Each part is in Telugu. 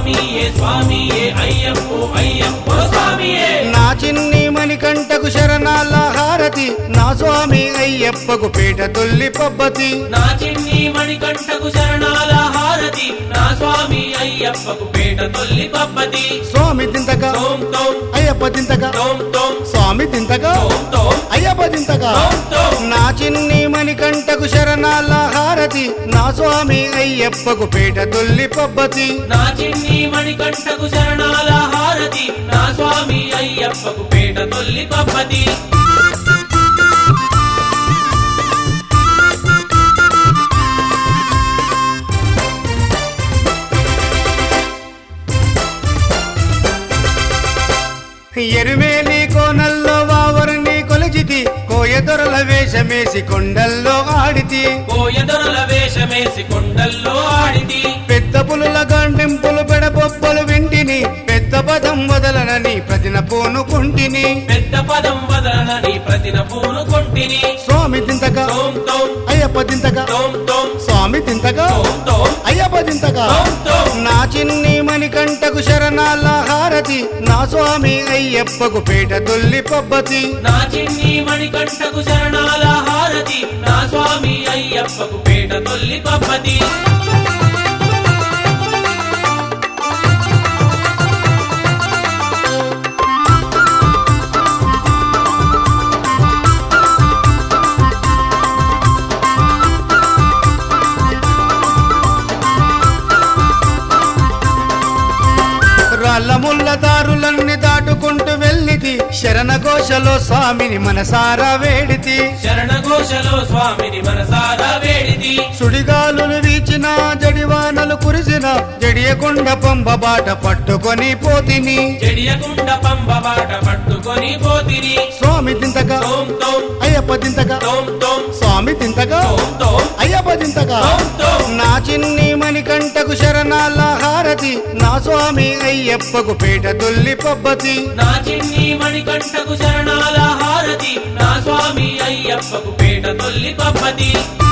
స్వామియే స్వామియే అయ్యప్పో అయ్యప్పో స్వామియే నా చిన్ని మణికంఠకు శరణాల హారతి నా స్వామి అయ్యప్పకు పీట తొల్లి పబ్బతి నా చిన్ని మణికంఠకు శరణాల హారతి నా స్వామి అయ్యప్పకు పేట తొల్లి పబ్బతి స్వామి తింతక తోం తోం అయ్యప్ప తింతక తోం తోం స్వామి తింతక తోం తోం అయ్యప్ప తింతక తోం తోం నా చిన్ని మణికంఠకు శరణాల హారతి నా స్వామి అయ్యప్పకు పీట తొల్లి పబ్బతి నా చిన్ని మణికంఠకు శరణాల హారతి నా స్వామి అయ్యప్పకు పేట తొల్లి పబ్బతి ఎరుమేలి కోనల్లో వావరిని కొలిచితి కోయదొరల వేషమేసి కొండల్లో ఆడితి కోయదొరల వేషమేసి కొండల్లో ఆడితి పెద్ద పులుల గండింపులు పెడబొబ్బలు వింటిని పెద్ద పదం వదలనని ప్రతిన పూనుకుంటిని పెద్ద పదం వదలనని ప్రతిన పూను కొంటిని స్వామి తింతక తోం తోం అయ్యప్ప తింతక తోం తోం స్వామి తింతక తోం తోం అయ్యప్ప తింతక తోం తోం నా చిన్ని మణికంఠకు శరణాల హారతి నా స్వామి అయ్యప్పకు పీట తొల్లి పబ్బతి నా చిన్ని మణికంఠకు శరణాల హారతి నా స్వామి అయ్యప్పకు పేట తొల్లి పబ్బతి రాళ్ళ ముళ్ళ దారులన్నీ దాటుకుంటూ వెళ్ళితి శరణ ఘోషలో స్వామిని మనసారా వేడితి శరణఘోషలో స్వామిని మనసారా వేడిది సుడిగాలులు వీచిన జడివానలు కురిసిన జడియకొండ పంబ బాట పట్టుకొని పోతిని చెడియకుండ పంబ బాట పట్టుకొని పోతిరి స్వామి తింతక తోం తోం అయ్యప్ప తింతక తోం తోం స్వామి తింతక తోం తోం అయ్యప్ప తింతక తోం తోం నా చిన్ని మణికంఠకు శరణాల హారతి నా స్వామి అయ్యప్పకు పీట తొల్లి పబ్బతి నా చిన్ని మణికంఠకు శరణాల హారతి నా స్వామి అయ్యప్పకు పేట తొల్లి పబ్బతి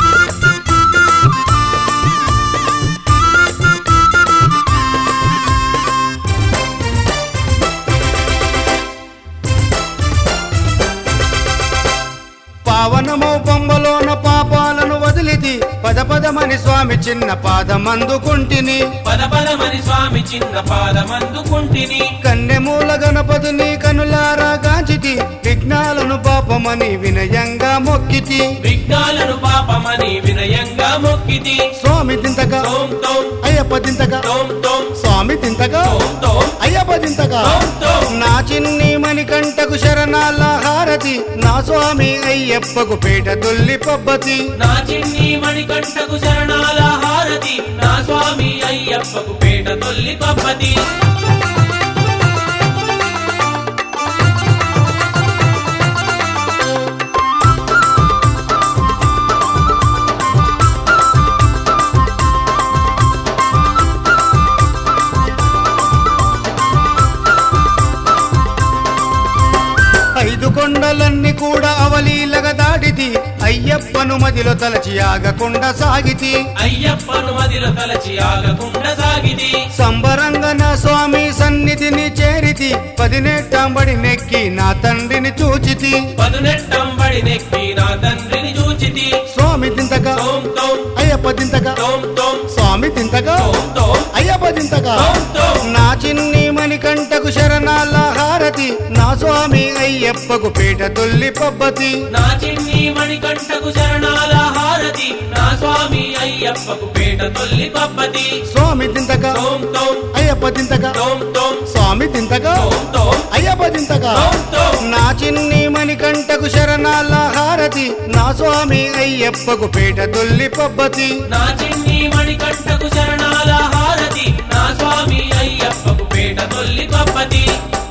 పావనమో పంబలోన పాపాలను వదిలితి పద పదమని స్వామి చిన్న పాదమందుకుంటిని పద పదమని స్వామి చిన్న పాదమందుకుంటిని కన్నెమూల గణపతిని కనులారా గాంచితి విఘ్నాలను పాపమని వినయంగా మొక్కితి విఘ్నాలను పాపమని వినయంగా మొక్కితి స్వామి తింతక తోం తోం అయ్యప్ప తింతక తోం తోం స్వామి తింతక తోం తోం అయ్యప్ప తింతక తోం తోం నా చిన్ని మణికంఠకు శరణాల హారతి నా స్వామి అయ్యప్పకు పీట తొల్లి పబ్బతి నా చిన్ని మణికంఠకు శరణాల హారతి నా స్వామి అయ్యప్పకు పేట తొల్లి పబ్బతి ఐదు కొండలన్నీ కూడా అవలీలగా దాటితి అయ్యప్పను మదిలో తలచి ఆగకుండా సాగితి అయ్యప్పను మదిలో తలచి ఆగకుండా సాగిది సంబరంగా నా స్వామి సన్నిధిని చేరితి పదినెట్టాంబడి నెక్కి నా తండ్రిని చూచితి పదునెట్టంబడి నెక్కి నా తండ్రిని చూచితి స్వామి తింతక తోం తోం అయ్యప్ప తింతక తోం తోం స్వామి తింతక తోం తోం అయ్యప్ప తింతక తోం తోం నా చిన్ని మణికంఠకు శరణాల హారతి నా స్వామి అయ్యప్పకు పీట తొల్లి పబ్బతి నా చిన్ని మణికంఠకు శరణాల హారతి నా స్వామి అయ్యప్పకు పేట తొల్లి పబ్బతి స్వామి తింతక తోం తోం అయ్యప్ప తింతక తోం తోం స్వామి తింతక తోం తోం అయ్యప్ప తింతక తోం తోం నా చిన్ని మణికంఠకు శరణాల హారతి నా స్వామి అయ్యప్పకు పీట తొల్లి పబ్బతి నా చిన్ని మణికంఠకు శరణాల హారతి నా స్వామి అయ్యప్పకు పేట తొల్లి పబ్బతి